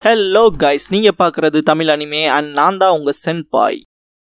hello guys நீங்க பார்க்கறது Tamil anime and நான் தான் உங்க சென்பாய்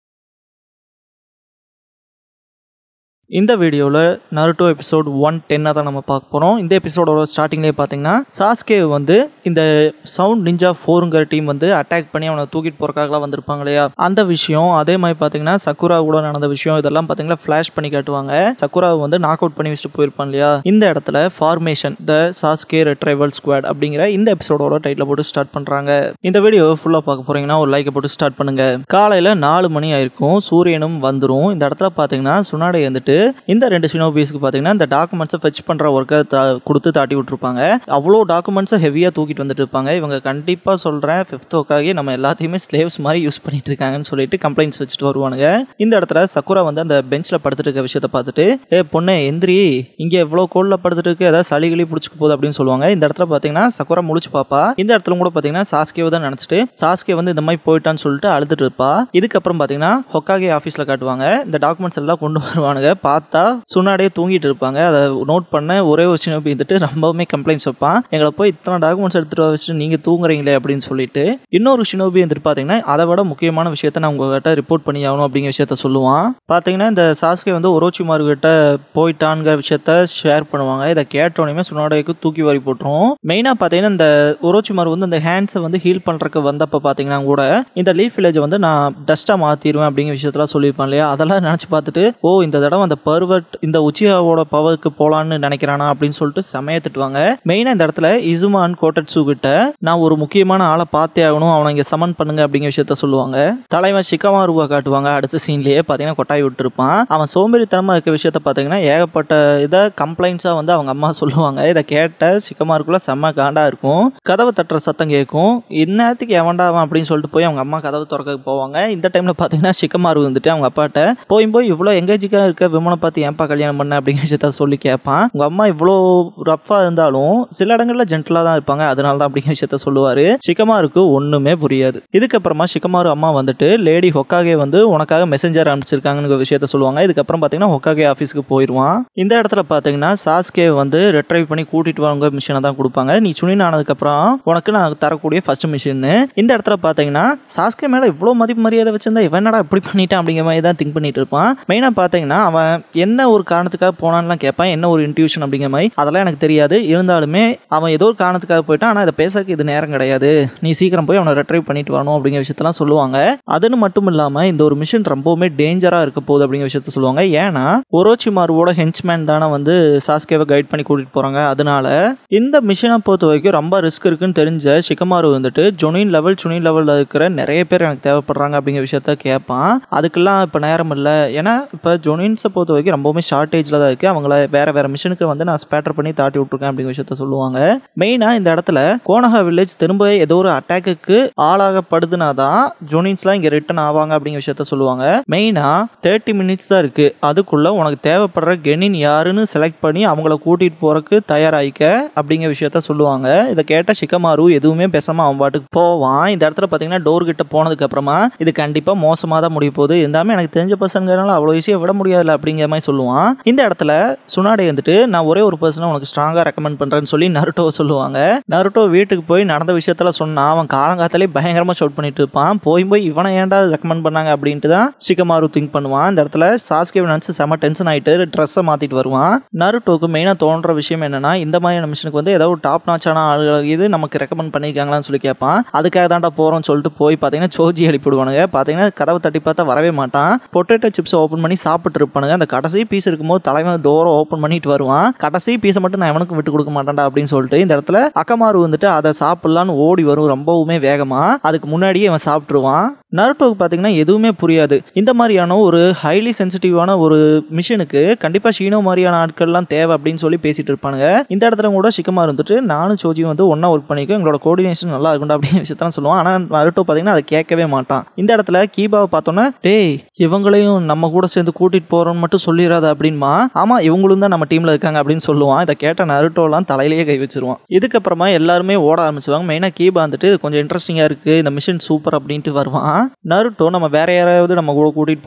இந்த வீடியோவில் நருட்டோ எபிசோட் ஒன் டென்னை தான் நம்ம பார்க்க போகிறோம் இந்த எபிசோடோட ஸ்டார்டிங்லேயே பார்த்தீங்கன்னா சாஸ்கே வந்து இந்த சவுண்ட் நிஞ்சா ஃபோருங்கிற டீம் வந்து அட்டாக் பண்ணி அவனை தூக்கிட்டு போகிறக்காகலாம் வந்திருப்பாங்க இல்லையா அந்த விஷயம் அதே மாதிரி பார்த்தீங்கன்னா சக்குரா கூட நடந்த விஷயம் இதெல்லாம் பார்த்தீங்கன்னா ஃப்ளாஷ் பண்ணி காட்டுவாங்க சக்குராவை வந்து நாக் அவுட் பண்ணி வச்சுட்டு போயிருப்பான் இல்லையா இந்த இடத்துல formation the Sasuke retrieval squad அப்படிங்கிற இந்த எபிசோடோட டைட்டில் போட்டு ஸ்டார்ட் பண்ணுறாங்க இந்த வீடியோ ஃபுல்லாக பார்க்க போகிறீங்கன்னா ஒரு லைக்கை போட்டு ஸ்டார்ட் பண்ணுங்க காலையில் நாலு மணி ஆயிருக்கும் சூரியனும் வந்துடும் இந்த இடத்துல பார்த்தீங்கன்னா சுனாடை வந்துட்டு இந்த ரெண்டு சினோபீஸ்க்கு பார்த்தீங்கன்னா இந்த டாக்குமெண்ட்ஸை ஃபெச் பண்ணுற ஒர்க்கை கொடுத்து தாட்டி விட்டுருப்பாங்க அவ்வளோ டாக்குமெண்ட்ஸை ஹெவியாக தூக்கிட்டு வந்துட்டு இருப்பாங்க இவங்க கண்டிப்பாக சொல்கிறேன் ஃபிஃப்த் ஒர்க்காகி நம்ம எல்லாத்தையுமே ஸ்லேவ்ஸ் மாதிரி யூஸ் பண்ணிட்டு இருக்காங்கன்னு சொல்லிட்டு கம்ப்ளைண்ட்ஸ் வச்சுட்டு வருவானுங்க இந்த இடத்துல சக்குரா வந்து அந்த பெஞ்சில் படுத்துட்டு இருக்க விஷயத்த பார்த்துட்டு ஏ பொண்ணு எந்திரி இங்கே எவ்வளோ கோலில் படுத்துட்டு இருக்கு ஏதாவது சளி கிளி பிடிச்சிக்க போகுது அப்படின்னு சொல்லுவாங்க இந்த இடத்துல பார்த்தீங்கன்னா சக்குரா முழிச்சு பாப்பா இந்த இடத்துல கூட பார்த்தீங்கன்னா சாஸ்கேவை தான் நினச்சிட்டு சாஸ்கே வந்து இந்த மாதிரி போயிட்டான்னு சொல்லிட்டு அழுதுட்டு இருப்பா இதுக்கப்புறம் பார்த்தீங்கன்னா ஹொக்காகே ஆஃபீஸில் காட்டுவாங்க இந்த டாக்குமெண்ட்ஸ் எல்லாம் கொண்டு வருவானுங்க பார்த்தா சுனாடே தூங்கிட்டு இருப்பாங்க அதை நோட் பண்ண ஒரே ஒரு சின்ன இருந்துட்டு ரொம்பவுமே கம்ப்ளைண்ட்ஸ் வைப்பான் எங்களை போய் இத்தனை டாக்குமெண்ட்ஸ் எடுத்துட்டு வர வச்சுட்டு நீங்க தூங்குறீங்களே அப்படின்னு சொல்லிட்டு இன்னொரு ஷினோபி வந்துட்டு பாத்தீங்கன்னா அதை விட முக்கியமான விஷயத்த நான் உங்ககிட்ட ரிப்போர்ட் பண்ணி ஆகணும் அப்படிங்கிற விஷயத்த சொல்லுவான் பாத்தீங்கன்னா இந்த சாஸ்கே வந்து ஒரோச்சிமாரு கிட்ட போயிட்டான்ங்கிற விஷயத்த ஷேர் பண்ணுவாங்க இதை கேட்டோடனே சுனாடேக்கு தூக்கி வாரி போட்டுரும் மெயினா பாத்தீங்கன்னா இந்த ஒரோச்சிமாரு வந்து இந்த ஹேண்ட்ஸை வந்து ஹீல் பண்றதுக்கு வந்தப்ப பாத்தீங்கன்னா கூட இந்த லீஃப் வில்லேஜ் வந்து நான் டஸ்டா மாத்திடுவேன் அப்படிங்கிற விஷயத்தெல்லாம் சொல்லியிருப்பான் இல்லையா அதெல்லாம் நினைச்சு பார்த்துட்டு ஓ இந்த தடவை அந்த பர்வட் இந்த உச்சியாவோட பவருக்கு போலான்னு நினைக்கிறானா அப்படின்னு சொல்லிட்டு செமைய திட்டுவாங்க மெயினா இந்த இடத்துல இசுமான் கோட்டட்சு கிட்ட நான் ஒரு முக்கியமான ஆளை பார்த்தே ஆகணும் அவனை இங்க சமன் பண்ணுங்க அப்படிங்கிற விஷயத்த சொல்லுவாங்க தலைவன் சிக்கமாருவா காட்டுவாங்க அடுத்த சீன்லயே பாத்தீங்கன்னா கொட்டாய் விட்டுருப்பான் அவன் சோம்பேறித்தனமா இருக்க விஷயத்த பாத்தீங்கன்னா ஏகப்பட்ட இதை கம்ப்ளைண்ட்ஸா வந்து அவங்க அம்மா சொல்லுவாங்க இதை கேட்ட சிக்கமாருக்குள்ள செம்ம காண்டா இருக்கும் கதவை தட்டுற சத்தம் கேட்கும் இந்நேரத்துக்கு எவன்டா அவன் அப்படின்னு சொல்லிட்டு போய் அவங்க அம்மா கதவை திறக்க போவாங்க இந்த டைம்ல பாத்தீங்கன்னா சிக்கமாரு வந்துட்டு அவங்க அப்பாட்ட போய் போய் இவ்வளோ எங்கேஜிக்கா இருக்க விமனை பார்த்து ஏன்பா கல்யாணம் பண்ண அப்படிங்கிற விஷயத்த சொல்லி கேட்பான் உங்க அம்மா இவ்வளோ ரஃபா இருந்தாலும் சில இடங்கள்ல ஜென்டலா தான் இருப்பாங்க அதனால தான் அப்படிங்கிற விஷயத்த சொல்லுவாரு சிக்கமாருக்கு ஒண்ணுமே புரியாது இதுக்கப்புறமா சிக்கமாரு அம்மா வந்துட்டு லேடி ஹொக்காகே வந்து உனக்காக மெசஞ்சர் அனுப்பிச்சிருக்காங்கன்னு விஷயத்த சொல்லுவாங்க இதுக்கப்புறம் பாத்தீங்கன்னா ஹொக்காகே ஆஃபீஸ்க்கு போயிடுவான் இந்த இடத்துல பாத்தீங்கன்னா சாஸ்கே வந்து ரெட்ரைவ் பண்ணி கூட்டிட்டு வாங்க மிஷினை தான் கொடுப்பாங்க நீ சுனின் ஆனதுக்கப்புறம் உனக்கு நான் தரக்கூடிய ஃபர்ஸ்ட் மிஷின் இந்த இடத்துல பாத்தீங்கன்னா சாஸ்கே மேல இவ்வளோ மதிப்பு மரியாதை வச்சிருந்தா இவன் என்னடா இப்படி பண்ணிட்டான் அப்படிங்கிற மாதிரி தான் திங்க் பண்ணிட்டு இருப்பான் மெயினா பாத்தீங்கன்னா அவன் என்ன ஒரு காரணத்துக்காக போனான்லாம் கேட்பான் என்ன ஒரு இன்ட்யூஷன் அப்படிங்கிற மாதிரி அதெல்லாம் எனக்கு தெரியாது இருந்தாலுமே அவன் ஏதோ ஒரு காரணத்துக்காக போயிட்டான் ஆனால் இதை பேசறதுக்கு இது நேரம் கிடையாது நீ சீக்கிரம் போய் அவனை ரெட்ரைவ் பண்ணிட்டு வரணும் அப்படிங்கிற விஷயத்தெல்லாம் சொல்லுவாங்க அதுன்னு மட்டும் இல்லாமல் இந்த ஒரு மிஷின் ரொம்பவுமே டேஞ்சராக இருக்க போகுது அப்படிங்கிற விஷயத்த சொல்லுவாங்க ஏன்னா ஒரோச்சிமாருவோட ஹென்ச்மேன் தானே வந்து சாஸ்கேவை கைட் பண்ணி கூட்டிட்டு போறாங்க அதனால இந்த மிஷினை பொறுத்த வரைக்கும் ரொம்ப ரிஸ்க் இருக்குன்னு தெரிஞ்ச சிக்கமாரு வந்துட்டு ஜொனின் லெவல் சுனின் லெவலில் இருக்கிற நிறைய பேர் எனக்கு தேவைப்படுறாங்க அப்படிங்கிற விஷயத்த கேட்பான் அதுக்கெல்லாம் இப்போ நேரம் இல்லை ஏன்னா இப்போ ஜொனின்ஸை பொறுத்த வரைக்கும் ரொம்பவுமே ஷார்ட்டேஜில் தான் இருக்குது அவங்கள வேற வேற மிஷனுக்கு வந்து நான் ஸ்பேட்டர் பண்ணி தாட்டி விட்ருக்கேன் அப்படிங்கிற விஷயத்த சொல்லுவாங்க மெயினாக இந்த இடத்துல கோனஹா வில்லேஜ் திரும்ப ஏதோ ஒரு அட்டாக்குக்கு ஆளாகப்படுதுனா தான் ஜொனின்ஸ்லாம் இங்கே ரிட்டர்ன் ஆவாங்க அப்படிங்கிற விஷயத்த சொல்லுவாங்க மெயினாக தேர்ட்டி மினிட்ஸ் தான் இருக்குது அதுக்குள்ள உனக்கு தேவைப்படுற கெனின் யாருன்னு செலக்ட் பண்ணி அவங்கள கூட்டிகிட்டு போறதுக்கு தயாராகிக்க அப்படிங்கிற விஷயத்த சொல்லுவாங்க இதை கேட்ட சிக்கமாரு எதுவுமே பேசாம அவன் பாட்டுக்கு போவான் இந்த இடத்துல பார்த்தீங்கன்னா டோர் கிட்ட போனதுக்கு அப்புறமா இது கண்டிப்பாக மோசமாக தான் முடிய போகுது இருந்தாலும் எனக்கு தெரிஞ்ச பசங்கனால அவ்வளோ ஈஸியாக விட முடியாதுல்ல அப்படிங்கிற மாதிரி சொல்லுவான் இந்த இடத்துல சுனாடே வந்துட்டு நான் ஒரே ஒரு பர்சனை உனக்கு ஸ்ட்ராங்காக ரெக்கமெண்ட் பண்ணுறேன்னு சொல்லி நருட்டோவை சொல்லுவாங்க நருட்டோ வீட்டுக்கு போய் நடந்த விஷயத்துல சொன்னா அவன் காலங்காத்தாலே பயங்கரமாக ஷவுட் பண்ணிட்டு இருப்பான் போய் போய் இவனை ஏன்டா ரெக்கமெண்ட் பண்ணாங்க அப்படின்ட்டு தான் சிக்கமாரு திங்க் பண்ணுவான் இந்த இடத்துல சாஸ்கே நினச்சி செம டென்ஷன் ஆகிட்டு ட்ரெஸ்ஸை மாற்றிட்டு வருவான் நருட்டோக்கு மெயினாக தோன்ற விஷயம் என்னன்னா இந்த மாதிரியான மிஷனுக்கு வந்து ஏதோ ஒரு டாப் நாச்சான ஆளுகள் இது நமக்கு ரெக்கமெண்ட் பண்ணியிருக்காங்களான்னு சொல்லி கேட்பான் அதுக்காக தான்டா போகிறோம்னு சொல்லிட்டு போய் பார்த்தீங்கன்னா சோஜி எழுப்பி விடுவானுங்க பார்த்தீங்கன்னா கதவை தட்டி பார்த்தா வரவே மாட்டான் பொட்டேட்டோ சிப்ஸ் ஓப்பன் பண்ணி சாப்பிட்டு இருப்பானுங்க அந்த கடைசி பீஸ் இருக்கும்போது தலைவன் டோரை ஓப்பன் பண்ணிட்டு வருவான் கடைசி பீஸை மட்டும் நான் எவனுக்கும் விட்டு கொடுக்க மாட்டேன்டா அப்படின்னு சொல்லிட்டு இந்த இடத்துல அக்கமாரு வந்துட்டு அதை சாப்பிடலான்னு ஓடி வரும் ரொம்பவுமே வேகமா அதுக்கு முன்னாடியே இவன் சாப்பிட்டுருவான் நருட்டோக்கு பார்த்தீங்கன்னா எதுவுமே புரியாது இந்த மாதிரியான ஒரு ஹைலி சென்சிட்டிவான ஒரு மிஷனுக்கு கண்டிப்பாக ஷீனோ மாதிரியான ஆட்கள்லாம் தேவை அப்படின்னு சொல்லி பேசிட்டு இருப்பானுங்க இந்த இடத்துல கூட சிக்கமா இருந்துட்டு நானும் சோஜியும் வந்து ஒன்றா ஒர்க் பண்ணிக்கோ எங்களோட கோஆர்டினேஷன் நல்லா இருக்கும்டா அப்படின்னு விஷயத்தான் சொல்லுவான் ஆனால் நருட்டோ பார்த்தீங்கன்னா அதை கேட்கவே மாட்டான் இந்த இடத்துல கீபாவை பார்த்தோன்னே டேய் இவங்களையும் நம்ம கூட சேர்ந்து கூட்டிட்டு போறோம்னு மட்டும் சொல்லிடாத அப்படின்மா ஆமா இவங்களும் தான் நம்ம டீம்ல இருக்காங்க அப்படின்னு சொல்லுவான் இதை கேட்ட நருட்டோலாம் தலையிலேயே கை வச்சிருவான் இதுக்கப்புறமா எல்லாருமே ஓட ஆரம்பிச்சுவாங்க மெயினாக கீபா வந்துட்டு இது கொஞ்சம் இன்ட்ரெஸ்டிங்காக இருக்கு இந்த மிஷன் சூப்பர் அப்படின்ட்டு வருவான் நருட்டோ நம்ம வேற யாராவது நம்ம கூட கூட்டிட்டு போக போறோமா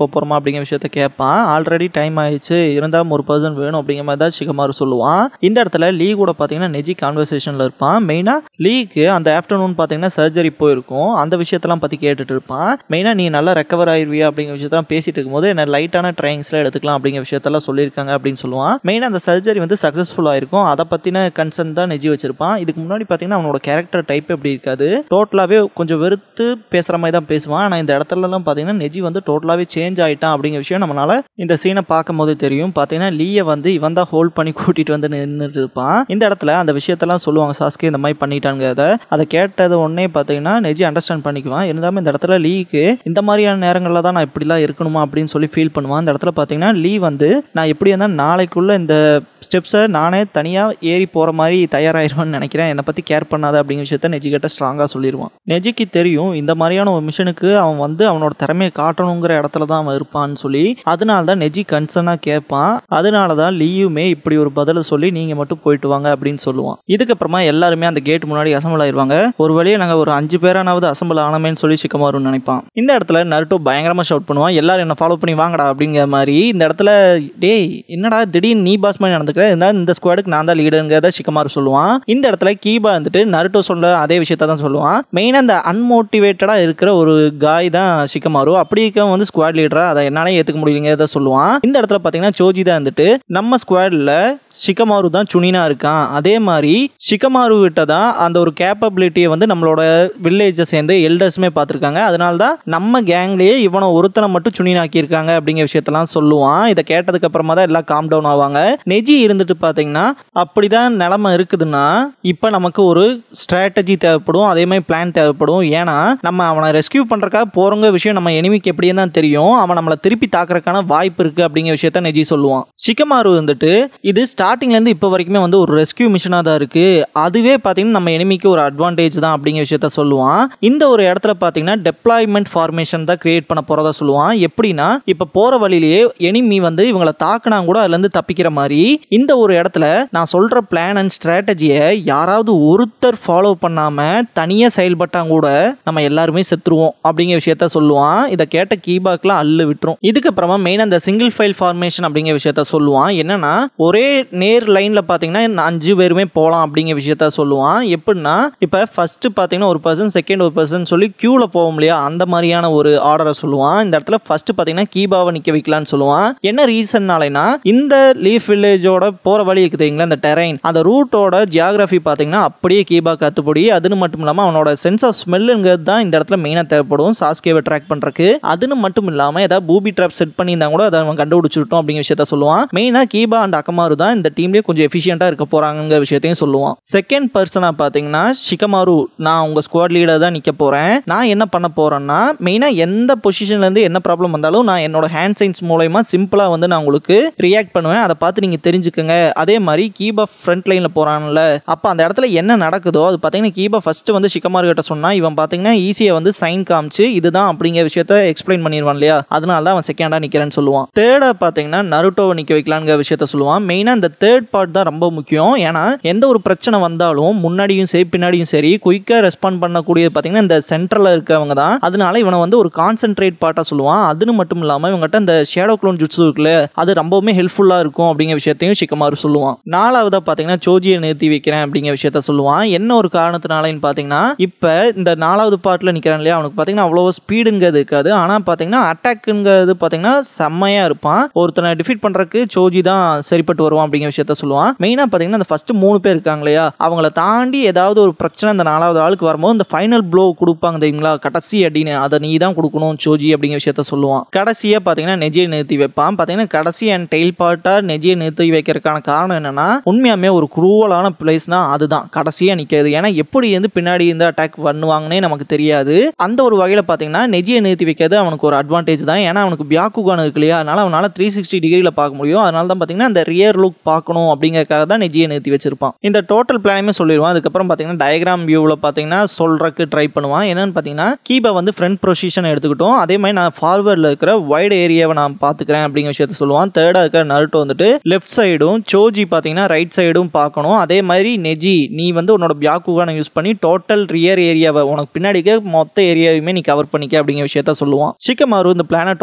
அப்படிங்கிற விஷயத்த கேட்பான் ஆல்ரெடி டைம் ஆயிடுச்சு இருந்தாலும் ஒரு பர்சன் வேணும் அப்படிங்கிற மாதிரி தான் ஷிகமாரு சொல்லுவான் இந்த இடத்துல லீ கூட பார்த்தீங்கன்னா நெஜி கான்வர்சேஷனில் இருப்பான் மெயினாக லீக்கு அந்த ஆஃப்டர்நூன் பார்த்தீங்கன்னா சர்ஜரி போயிருக்கும் அந்த விஷயத்தெல்லாம் பற்றி கேட்டுட்டு இருப்பான் மெயினாக நீ நல்லா ரெக்கவர் ஆயிருவியா அப்படிங்கிற விஷயத்தெல்லாம் பேசிட்டு இருக்கும்போது என்ன லைட்டான ட்ரைனிங்ஸ்லாம் எடுத்துக்கலாம் அப்படிங்கிற விஷயத்தெல்லாம் சொல்லியிருக்காங்க அப்படின்னு சொல்லுவான் மெயினாக அந்த சர்ஜரி வந்து சக்ஸஸ்ஃபுல் ஆயிருக்கும் அதை பற்றின கன்சர்ன் தான் நெஜி வச்சிருப்பான் இதுக்கு முன்னாடி பார்த்தீங்கன்னா அவனோட கேரக்டர் டைப் எப்படி இருக்காது டோட்டலாகவே கொஞ்சம் வெறுத்து பேசுகிற மாதிரி தான் பேசுவான் ஆனால் இந்த இடத்துலலாம் பார்த்தீங்கன்னா நெஜி வந்து டோட்டலாகவே சேஞ்ச் ஆகிட்டான் அப்படிங்கிற விஷயம் நம்மளால இந்த சீனை பார்க்கும் போது தெரியும் பார்த்தீங்கன்னா லீயை வந்து இவன் தான் ஹோல்ட் பண்ணி கூட்டிகிட்டு வந்து நின்றுட்டு இருப்பான் இந்த இடத்துல அந்த விஷயத்தெல்லாம் சொல்லுவாங்க சாஸ்கே இந்த மாதிரி பண்ணிட்டாங்க அதை அதை கேட்டது உடனே பார்த்தீங்கன்னா நெஜி அண்டர்ஸ்டாண்ட் பண்ணிக்குவான் இருந்தாலும் இந்த இடத்துல லீக்கு இந்த மாதிரியான நேரங்களில் தான் நான் இப்படிலாம் இருக்கணுமா அப்படின்னு சொல்லி ஃபீல் பண்ணுவான் இந்த இடத்துல பார்த்தீங்கன்னா லீ வந்து நான் எப்படி இருந்தால் நாளைக்குள்ளே இந்த ஸ்டெப்ஸை நானே தனியாக ஏறி போகிற மாதிரி தயாராகிருவேன்னு நினைக்கிறேன் என்னை பற்றி கேர் பண்ணாத அப்படிங்கிற விஷயத்த நெஜிக்கிட்ட ஸ்ட்ராங்காக சொல்லிடுவான் நெஜிக்கு தெரியும் இந்த மாதிரியான ஒரு மிஷனுக்கு அவன் வந்து அவனோட திறமையை காட்டணுங்கிற இடத்துல தான் அவன் இருப்பான்னு சொல்லி அதனால தான் நெஜி கன்சர்னாக கேட்பான் அதனால தான் லீயுமே இப்படி ஒரு பதிலை சொல்லி நீங்கள் மட்டும் போயிட்டு வாங்க அப்படின்னு சொல்லுவான் இதுக்கப்புறமா எல்லாருமே அந்த கேட் முன்னாடி அசம்பிள் ஆயிடுவாங்க ஒரு வழியை நாங்கள் ஒரு அஞ்சு பேரானாவது அசம்பிள் ஆனமேன்னு சொல்லி சிக்கமாருன்னு நினைப்பான் இந்த இடத்துல நருட்டோ பயங்கரமாக ஷவுட் பண்ணுவான் எல்லாரும் என்ன ஃபாலோ பண்ணி வாங்கடா அப்படிங்கிற மாதிரி இந்த இடத்துல டேய் என்னடா திடீர்னு நீ பாஸ் மாதிரி நடந்துக்கிற இருந்தாலும் இந்த ஸ்குவாடுக்கு நான் தான் லீடருங்கிறத சிக்கமாரு சொல்லுவான் இந்த இடத்துல கீபா வந்துட்டு நருட்டோ சொல்ல அதே விஷயத்த தான் சொல்லுவான் மெயினாக இந்த அன்மோட்டிவேட்டடாக இருக்கிற ஒரு காய் தான் சிக்கமாரு அப்படி இருக்க வந்து ஸ்குவாட் லீடரா அதை என்னாலே ஏற்றுக்க முடியலைங்கிறத சொல்லுவான் இந்த இடத்துல பார்த்தீங்கன்னா சோஜி தான் வந்துட்டு நம்ம ஸ்குவாடில் ஷிகமாரு தான் சுனினா இருக்கான் அதே மாதிரி ஷிகமாரு கிட்ட தான் அந்த ஒரு கேப்பபிலிட்டியை வந்து நம்மளோட வில்லேஜை சேர்ந்து எல்டர்ஸுமே பார்த்துருக்காங்க அதனால தான் நம்ம கேங்லேயே இவனை ஒருத்தனை மட்டும் சுனினாக்கியிருக்காங்க அப்படிங்கிற விஷயத்தெல்லாம் சொல்லுவான் இதை கேட்டதுக்கு அப்புறமா தான் எல்லாம் காம் டவுன் ஆவாங்க நெஜி இருந்துட்டு பார்த்தீங்கன்னா அப்படிதான் நிலமை இருக்குதுன்னா இப்போ நமக்கு ஒரு ஸ்ட்ராட்டஜி தேவைப்படும் அதே மாதிரி பிளான் தேவைப்படும் ஏன்னா நம்ம அவனை ரெஸ்கியூ பண்ணுறக்காக போகிறவங்க விஷயம் நம்ம எனிமிக்கு எப்படியே தான் தெரியும் அவன் நம்மளை திருப்பி தாக்குறதுக்கான வாய்ப்பு இருக்குது அப்படிங்கிற விஷயத்த நெஜி சொல்லுவான் ஷிகமாரு வந்துட்டு இது ஸ்டார்டிங்லேருந்து இப்போ வரைக்குமே வந்து ஒரு ரெஸ்கியூ மிஷனாக தான் இருக்குது அதுவே பார்த்தீங்கன்னா நம்ம எனிமிக்கு ஒரு அட்வான்டேஜ் தான் அப்படிங்கிற விஷயத்த சொல்லுவான் இந்த ஒரு இடத்துல பார்த்தீங்கன்னா டெப்ளாய்மெண்ட் ஃபார்மேஷன் தான் கிரியேட் பண்ண போகிறதா சொல்லுவான் எப்படின்னா இப்போ போகிற வழியிலேயே எனிமி வந்து இவங்களை தாக்குனா கூட அதுலேருந்து தப்பிக்கிற மாதிரி இந்த ஒரு இடத்துல நான் சொல்கிற பிளான் அண்ட் ஸ்ட்ராட்டஜியை யாராவது ஒருத்தர் ஃபாலோ பண்ணாமல் தனியாக செயல்பட்டாங்க கூட நம்ம எல்லாருமே செத்துருவோம் அப்படிங்கிற விஷயத்த சொல்லுவான் இதை கேட்ட கீபாக்லாம் அள்ளு விட்டுரும் இதுக்கப்புறமா மெயின் அந்த சிங்கிள் ஃபைல் ஃபார்மேஷன் அப்படிங்கிற விஷயத்த சொல்லுவான் என்னன்னா ஒரே நேர் லைனில் பார்த்தீங்கன்னா அஞ்சு பேருமே போகலாம் அப்படிங்கிற விஷயத்த சொல்லுவான் எப்படின்னா இப்போ ஃபர்ஸ்ட் பார்த்தீங்கன்னா ஒரு பர்சன் செகண்ட் ஒரு பர்சன் சொல்லி க்யூவில் போவோம் இல்லையா அந்த மாதிரியான ஒரு ஆர்டரை சொல்லுவான் இந்த இடத்துல ஃபர்ஸ்ட் பார்த்தீங்கன்னா கீபாவை நிற்க வைக்கலான்னு சொல்லுவான் என்ன ரீசன்னாலைனா இந்த லீஃப் வில்லேஜோட போகிற வழி இருக்குதுங்களா இந்த டெரைன் அந்த ரூட்டோட ஜியாகிரபி பார்த்தீங்கன்னா அப்படியே கீபா கத்துப்படி அதுன்னு மட்டும் இல்லாமல் அவனோட சென்ஸ் ஆஃப் ஸ்மெல்லுங்கிறது தான் இந்த இடத்துல மெயினாக தேவைப்படும் சாஸ்கேவை ட்ராக் பண்ணுறக்கு அதுன்னு மட்டும் இல்லாமல் ஏதாவது பூபி ட்ராப் செட் பண்ணியிருந்தா கூட அதை அவன் கண்டுபிடிச்சிட்டோம் அப்படிங்கிற விஷயத்த சொல்லுவான் மெயினாக கீபா அண்ட் அக்கமாரு தான் இந்த டீம்லேயே கொஞ்சம் எஃபிஷியண்டாக இருக்க போகிறாங்கிற விஷயத்தையும் சொல்லுவான் செகண்ட் பர்சனாக பார்த்தீங்கன்னா ஷிகமாரு நான் உங்கள் ஸ்குவாட் லீடர் தான் நிற்க போகிறேன் நான் என்ன பண்ண போகிறேன்னா மெயினாக எந்த பொசிஷன்லேருந்து என்ன ப்ராப்ளம் வந்தாலும் நான் என்னோட ஹேண்ட் சைன்ஸ் மூலயமா சிம்பிளாக வந்து நான் உங்களுக்கு ரியாக்ட் பண்ணுவேன் அதை பார்த்து நீங்கள் தெரிஞ்சுக்கங்க அதே மாதிரி கீபா ஃப்ரண்ட் லைனில் போகிறான்ல அப்போ அந்த இடத்துல என்ன நடக்குதோ அது பார்த்தீங்கன்னா கீபா ஃபஸ்ட்டு வந்து ஷிகமாரு கிட்ட சொன்னால் இவன் பார்த்தீங்கன்னா ஈஸியாக வந்து சைன் காமிச்சு இதுதான் அப்படிங்கிற விஷயத்த எக்ஸ்பிளைன் பண்ணிடுவான் இல்லையா அதனால தான் அவன் செகண்டாக நிற்கிறேன்னு சொல்லுவான் தேர்டாக பார்த்தீங்கன்னா நருட்டோவை நிற்க வைக்கலாங்கிற விஷயத்த சொல்லுவான் மெயினாக இந்த தேர்ட் பார்ட் தான் ரொம்ப முக்கியம் ஏன்னா எந்த ஒரு பிரச்சனை வந்தாலும் முன்னாடியும் சரி பின்னாடியும் சரி குயிக்காக ரெஸ்பாண்ட் பண்ணக்கூடியது பார்த்தீங்கன்னா இந்த சென்டரில் இருக்கவங்க தான் அதனால இவனை வந்து ஒரு கான்சென்ட்ரேட் பார்ட்டாக சொல்லுவான் அதுன்னு மட்டும் இல்லாமல் இவங்ககிட்ட இந்த ஷேடோ க்ளோன் ஜுட்ஸு இருக்குல்ல அது ரொம்பவுமே ஹெல்ப்ஃபுல்லாக இருக்கும் அப்படிங்கிற விஷயத்தையும் ஷிக்கமாரு சொல்லுவான் நாலாவதாக பார்த்தீங்கன்னா சோஜியை நிறுத்தி வைக்கிறேன் அப்படிங்கிற விஷயத்த சொல்லுவான் என்ன ஒரு காரணத்தினாலன்னு பார்த்தீங்கன்னா இப்போ இந்த நாலாவது பார்ட்டில் நிற்கிறான் இல்லையா அவனுக்கு பார்த்தீங்கன்னா அவ்வளோ ஸ்பீடுங்கிறது இருக்காது ஆனால் பார்த்தீங்கன்னா அட்டாக்குங்கிறது பார்த்தீங்கன்னா செம்மையாக இருப்பான் ஒருத்தனை டிஃபீட் பண்ணுறதுக்கு சோஜி தான் சரிப்பட்டு வருவான் அப்படிங்கிற விஷயத்த சொல்லுவான் மெயினாக பார்த்தீங்கன்னா அந்த ஃபர்ஸ்ட் மூணு பேர் இருக்காங்க இல்லையா அவங்கள தாண்டி ஏதாவது ஒரு பிரச்சனை அந்த நாலாவது ஆளுக்கு வரும்போது இந்த ஃபைனல் ப்ளோ கொடுப்பாங்க தெரியுங்களா கடைசி அப்படின்னு அதை நீ தான் கொடுக்கணும் சோஜி அப்படிங்கிற விஷயத்த சொல்லுவான் கடைசியாக பார்த்தீங்கன்னா நெஜியை நிறுத்தி வைப்பான் பார்த்தீங்கன்னா கடைசி அண்ட் டெயில் பார்ட்டாக நெஜியை நிறுத்தி வைக்கிறதுக்கான காரணம் என்னன்னா உண்மையாமே ஒரு குரூவலான பிளேஸ்னா அதுதான் கடைசியாக நிற்கிறது ஏன்னா எப்படி வந்து பின்னாடி இருந்து அட்டாக் பண்ணுவாங்கன்னே நமக்கு தெரியாது அந்த ஒரு வகையில் பார்த்தீங்கன்னா நெஜியை நிறுத்தி வைக்கிறது அவனுக்கு ஒரு அட்வான்டேஜ் தான் ஏன்னா அவனுக்கு பியாக்குகான் இருக்கு இல்லையா அதனால அவனால த்ரீ சிக்ஸ்டி டிகிரியில் பார்க்க முடியும் அதனால தான் பார்த்தீங்கன்னா அந்த ரியர் லுக் பார்க்கணும் அப்படிங்கறதுக்காக தான் நெஜியை நிறுத்தி வச்சிருப்பான் இந்த டோட்டல் பிளானுமே சொல்லிடுவான் அதுக்கப்புறம் பார்த்தீங்கன்னா டயக்ராம் வியூவில் பார்த்தீங்கன்னா சொல்றதுக்கு ட்ரை பண்ணுவான் என்னன்னு பார்த்தீங்கன்னா கீபை வந்து ஃப்ரண்ட் பொசிஷன் எடுத்துக்கிட்டோம் அதே மாதிரி நான் ஃபார்வர்டில் இருக்கிற வைடு ஏரியாவை நான் பார்த்துக்கிறேன் அப்படிங்கிற விஷயத்த சொல்லுவான் தேர்டாக இருக்கிற நருட்டோ வந்துட்டு லெஃப்ட் சைடும் சோஜி பார்த்தீங்கன்னா ரைட் சைடும் பார்க்கணும் அதே மாதிரி நெஜி நீ வந்து உன்னோட பியாக்குகான யூஸ் பண்ணி டோட்டல் ரியர் ஏரியாவை உனக்கு பின்னாடி இருக்க மொத்த ஏரியாவையுமே நீ கவர் பண்ணிக்க அப்படிங்கிற விஷயத்த சொல்லுவான் ஷிக்கமாரு இந்த பிளானை டோட்டல்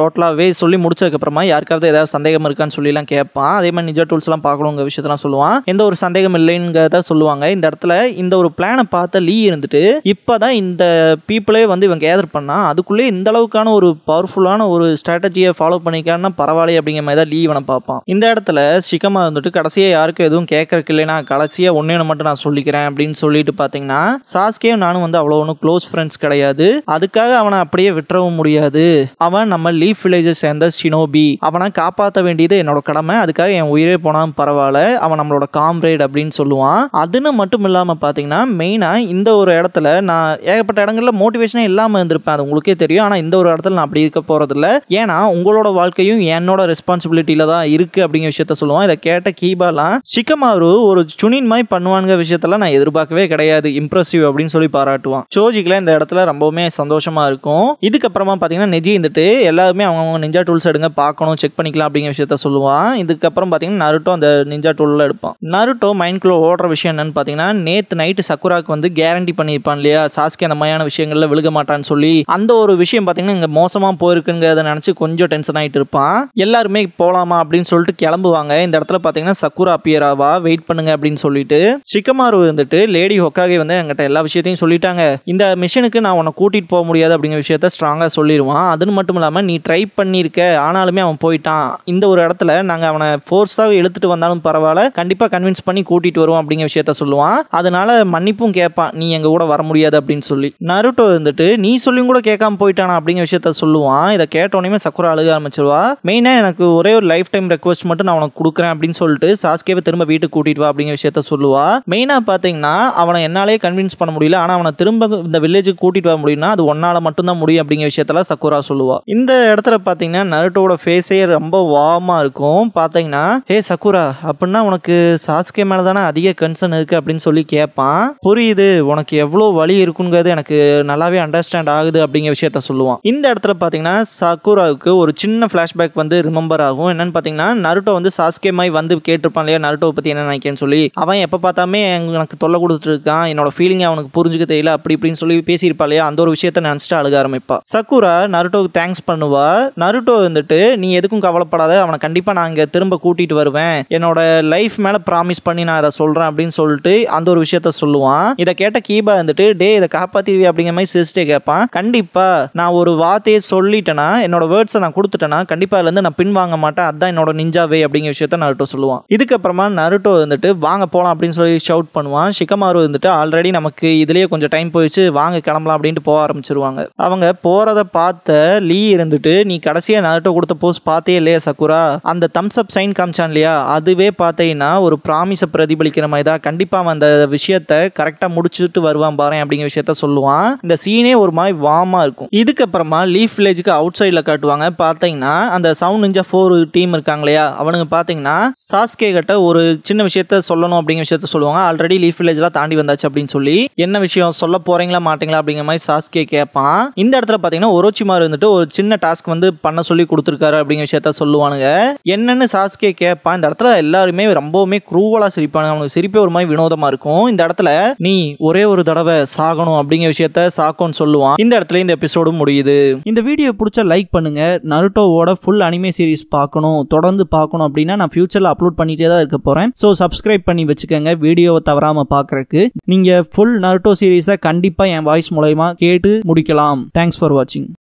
டோட்டலாகவே சொல்லி முடிச்சதுக்கப்புறமா யாருக்காவது ஏதாவது சந்தேகம் இருக்கான்னு சொல்லிலாம் கேட்பான் அதே மாதிரி நிஜா டூல்ஸ்லாம் பார்க்கணுங்க விஷயத்தெல்லாம் சொல்லுவான் எந்த ஒரு சந்தேகம் இல்லைங்கிறத சொல்லுவாங்க இந்த இடத்துல இந்த ஒரு பிளானை பார்த்த லீ இருந்துட்டு இப்போதான் இந்த பீப்புளே வந்து இவன் கேதர் பண்ணா அதுக்குள்ளே இந்த அளவுக்கான ஒரு பவர்ஃபுல்லான ஒரு ஸ்ட்ராட்டஜியை ஃபாலோ பண்ணிக்கான்னா பரவாயில்ல அப்படிங்கிற மாதிரி தான் லீ இவனை பார்ப்பான் இந்த இடத்துல சிக்கமா இருந்துட்டு கடைசியாக யாருக்கும் எதுவும் கேட்கறக்கு இல்லைனா கடைசியாக ஒன்றே மட்டும் நான் சொல்லிக்கிறேன் அப்படின்னு சொல்லிட்டு பார்த்தீங்கன்னா சாஸ்கேயும் நானும் வந்து அவ்வளோ ஒன்றும் க்ளோஸ் ஃப்ரெண்ட்ஸ் கிடையாது அதுக்காக அவனை அப்படியே விட்டுறவும் முடியாது அவன் நம்ம லீஃப் வில்லேஜை சேர்ந்த ஷினோபி அவனை காப்பாற்ற வேண்டியது என்னோட கடமை அதுக்காக என் உயிரே போனாலும் பரவாயில்ல அவன் நம்மளோட காம்ரேட் அப்படின்னு சொல்லுவான் அதுன்னு மட்டும் இல்லாமல் பார்த்தீங்கன்னா மெயினாக இந்த ஒரு இடத்துல நான் ஏகப்பட்ட இடங்கள்ல மோட்டிவேஷனே இல்லாமல் இருந்திருப்பேன் அது உங்களுக்கே தெரியும் ஆனால் இந்த ஒரு இடத்துல நான் அப்படி இருக்க போகிறதில்ல ஏன்னா உங்களோட வாழ்க்கையும் என்னோட ரெஸ்பான்சிபிலிட்டியில தான் இருக்குது அப்படிங்கிற விஷயத்த சொல்லுவான் இதை கேட்ட கீபாலாம் சிக்கமாரு ஒரு சுனின் மாதிரி பண்ணுவானுங்க விஷயத்தெல்லாம் நான் எதிர்பார்க்கவே கிடையாது இம்ப்ரெசிவ் அப்படின்னு சொல்லி பாராட்டுவான் சோஜிக்கெலாம் இந்த இடத்துல ரொம்பவுமே சந்தோஷமா இருக்கும் இதுக்கப்புறமா பார்த்தீங்கன்னா நெஜி இருந்துட்டு எல்லாருமே அவங்க நிஞ்சா டூல்ஸ் எடுங்க பார்க்கணும் செக் பண்ணிக்கலாம் அப்படிங்கிற விஷயத்த சொல்லுவான் இதுக்கப்புறம் பார்த்தீங்கன்னா நருட்டோ அந்த நிஞ்சா டூலில் எடுப்பான் நருட்டோ மைண்ட்குள்ளே ஓடுற விஷயம் என்னன்னு பார்த்தீங்கன்னா நேற்று நைட்டு சக்குராக்கு வந்து கேரண்டி பண்ணியிருப்பான் இல்லையா சாஸ்கி அந்த மாதிரியான விஷயங்கள்ல விழுக மாட்டான்னு சொல்லி அந்த ஒரு விஷயம் பார்த்தீங்கன்னா இங்கே மோசமாக போயிருக்குங்கிறத நினச்சி கொஞ்சம் டென்ஷன் ஆகிட்டு இருப்பான் எல்லாருமே போகலாமா அப்படின்னு சொல்லிட்டு கிளம்புவாங்க இந்த இடத்துல பார்த்தீங்கன்னா சக்குரா அப்பியராவா வெயிட் பண்ணுங்க அப்படின்னு சொல்லிட்டு சிக்கமாரு வந்துட்டு லேடி ஹொக்காகே வந்து என்கிட்ட எல்லா விஷயத்தையும் சொல்லிட்டாங்க இந்த மிஷனுக்கு நான் உன்னை கூட்டிட்டு போக முடியாது அப்படிங்கிற விஷயத்த ஸ்ட்ராங்காக சொல்லிடுவான் அதுன்னு மட்டும் இல்லாமல் நீ ட்ரை பண்ணியிருக்க ஆனாலுமே அவன் போயிட்டான் இந்த ஒரு இடத்துல நாங்கள் அவனை ஃபோர்ஸாக இழுத்துட்டு வந்தாலும் பரவாயில்ல கண்டிப்பாக கன்வின்ஸ் பண்ணி கூட்டிட்டு வருவோம் அப்படிங்கிற விஷயத்த சொல்லுவான் அதனால மன்னிப்பும் கேட்பான் நீ எங்க கூட வர முடியாது அப்படின்னு சொல்லி நருட்டோ இருந்துட்டு நீ சொல்லியும் கூட கேட்காம போயிட்டானா அப்படிங்கிற விஷயத்த சொல்லுவான் இதை கேட்டோடனே சக்குரா அழுக ஆரம்பிச்சிருவா மெயினாக எனக்கு ஒரே ஒரு லைஃப் டைம் ரெக்வஸ்ட் மட்டும் நான் உனக்கு கொடுக்குறேன் அப்படின்னு சொல்லிட்டு சாஸ்கேவை திரும்ப வீட்டுக்கு கூட்டிட்டு வா அப்படிங்கிற விஷயத்த சொல்லுவா மெயினாக பார்த்தீங்கன்னா அவனை என்னாலே கன்வின்ஸ் பண்ண முடியல ஆனால் அவனை திரும்ப இந்த வில்லேஜுக்கு கூட்டிட்டு வர முடியும்னா அது ஒன்னால மட்டும்தான் முடியும் அப்படிங்கிற விஷயத்தெல்லாம் சக்குரா சொல்லுவா இந்த இடத்துல பார்த்தீங்கன்னா நருட்டோட ஃபேஸே ரொம்ப வார்மா இருக்கும் பார்த்தீங்கன்னா ஹே சக்குரா அப்படின்னா உனக்கு சாஸ்கே மேலே தானே அதிக கன்சர்ன் இருக்கு அப்படின்னு சொல்லி கேட்பான் புரியுது உனக்கு எவ்வளோ வழி இருக்குங்கிறது எனக்கு நல்லாவே அண்டர்ஸ்டாண்ட் ஆகுது அப்படிங்கிற விஷயத்த சொல்லுவான் இந்த இடத்துல பார்த்தீங்கன்னா சக்குராவுக்கு ஒரு சின்ன ஃப்ளாஷ்பேக் வந்து ரிமெம்பர் ஆகும் என்னன்னு பார்த்தீங்கன்னா நருட்டோ வந்து சாஸ்கே மாதிரி வந்து கேட்டிருப்பான் இல்லையா நருட்டோவை பற்றி என்ன நினைக்கிறேன்னு சொல்லி அவன் எப்போ பார்த்தாமே எனக்கு தொல்லை கொடுத்துட்டு இருக்கான் என்னோட ஃபீலிங்கை அவனுக்கு புரிஞ்சுக்க தெரியல அப்படி இப்படின்னு சொல்லி பேசியிருப்பா இல்லையா அந்த ஒரு விஷயத்த நினச்சிட்டு அழுக ஆரம்பிப்பா சக்குரா நருட்டோவுக்கு தேங்க்ஸ் பண்ணுவா நருட்டோ வந்துட்டு நீ எதுக்கும் கவலைப்படாத அவனை கண்டிப்பாக நான் இங்கே திரும்ப கூட்டிட்டு வருவேன் என்னோட லைஃப் மேலே ப்ராமிஸ் பண்ணி நான் அதை சொல்கிறேன் அப்படின்னு சொல்லிட்டு அந்த ஒரு விஷயத்த சொல்லுவான் இதை கேட்ட கீபா வந்துட்டு டே இதை காப்பாத்திடுவி அப்படிங்கிற மாதிரி சிரிச்சிட்டே கேட்பான் கண்டிப்பாக நான் ஒரு வார்த்தையை சொல்லிட்டேன்னா என்னோட வேர்ட்ஸை நான் கொடுத்துட்டேன்னா கண்டிப்பாக அதுலேருந்து நான் பின் வாங்க மாட்டேன் அதான் என்னோட நிஞ்சாவே அப்படிங்கிற விஷயத்த நருட்டோ சொல்லுவான் இதுக்கப்புறமா நருட்டோ வந்துட்டு வாங்க போகலாம் அப்படின்னு சொல்லி ஷவுட் பண்ணுவான் ஷிகமாரு வந்துட்டு ஆல்ரெடி நமக்கு இதுலயே கொஞ்சம் டைம் போயிடுச்சு வாங்க கிளம்பலாம் அப்படின்ட்டு போக ஆரம்பிச்சிருவாங்க அவங்க போறத பார்த்த லீ இருந்துட்டு நீ கடைசியா நருட்டோ கொடுத்த போஸ்ட் பார்த்தே இல்லையா சக்குரா அந்த தம்ஸ் அப் சைன் காமிச்சான் இல்லையா அதுவே பார்த்தீங்கன்னா ஒரு ப்ராமிஸை பிரதிபலிக்கிற மாதிரி தான் கண்டிப்பா அவன் அந்த விஷயத்த கரெக்டா முடிச்சுட்டு வருவான் பாரு அப்படிங்கிற விஷயத்த சொல்லுவான் இந்த சீனே ஒரு மாதிரி வாமா இருக்கும் இதுக்கப்புறமா லீஃப் வில்லேஜுக்கு அவுட் சைடில் காட்டுவாங்க பார்த்தீங்கன்னா அந்த சவுண்ட் நிஞ்சா ஃபோர் டீம் இருக்காங்க இல்லையா அவனுங்க பார்த்தீங்கன்னா சாஸ்கே கிட்ட ஒரு சின்ன விஷயத்த சொல்லணும் அப்படிங்கிற விஷயத்த சொல்லுவாங்க ஆல்ரெடி லீஃப் வில்லேஜ்லாம் தாண்டி வந்தாச்சு அப்படின்னு சொல்லி என்ன விஷயம் சொல்ல போறீங்களா மாட்டீங்களா அப்படிங்கிற மாதிரி சாஸ்கே கேட்பான் இந்த இடத்துல பார்த்தீங்கன்னா ஒரோச்சிமார் வந்துட்டு ஒரு சின்ன டாஸ்க் வந்து பண்ண சொல்லி கொடுத்துருக்காரு அப்படிங்கிற விஷயத்த சொல்லுவானுங்க என்னன்னு சாஸ்கே கேட்பான் இந்த இடத்துல எல்லாருமே ரொம்பவுமே குரூவலா சிரிப்பானுங்க அவனுக்கு சிரிப்பே ஒரு மாதிரி வினோதமா இருக்கும் இந்த இடத்துல நீ ஒரே ஒரு தடவை சாகணும் அப்படிங்கிற விஷயத்த சாக்கோன்னு சொல்லுவான் இந்த இடத்துல இந்த எபிசோடும் முடியுது இந்த வீடியோ பிடிச்ச லைக் பண்ணுங்க நருட்டோவோட ஃபுல் அனிமே சீரிஸ் பார்க்கணும் தொடர்ந்து பார்க்கணும் அப்படின்னா நான் ஃபியூச்சர்ல அப்லோட் பண்ணிட்டே தான் இருக்க போறேன் ஸோ சப்ஸ்கிரைப் பண்ணி வச்சுக்கோங்க வீடியோவை தவறாம பார்க்கறக்கு நீங்க ஃபுல் நருட்டோ சீரீஸை கண்டிப்பா என் வாய்ஸ் மூலயமா கேட்டு முடிக்கலாம் தேங்க்ஸ் ஃபார் வாட்சிங்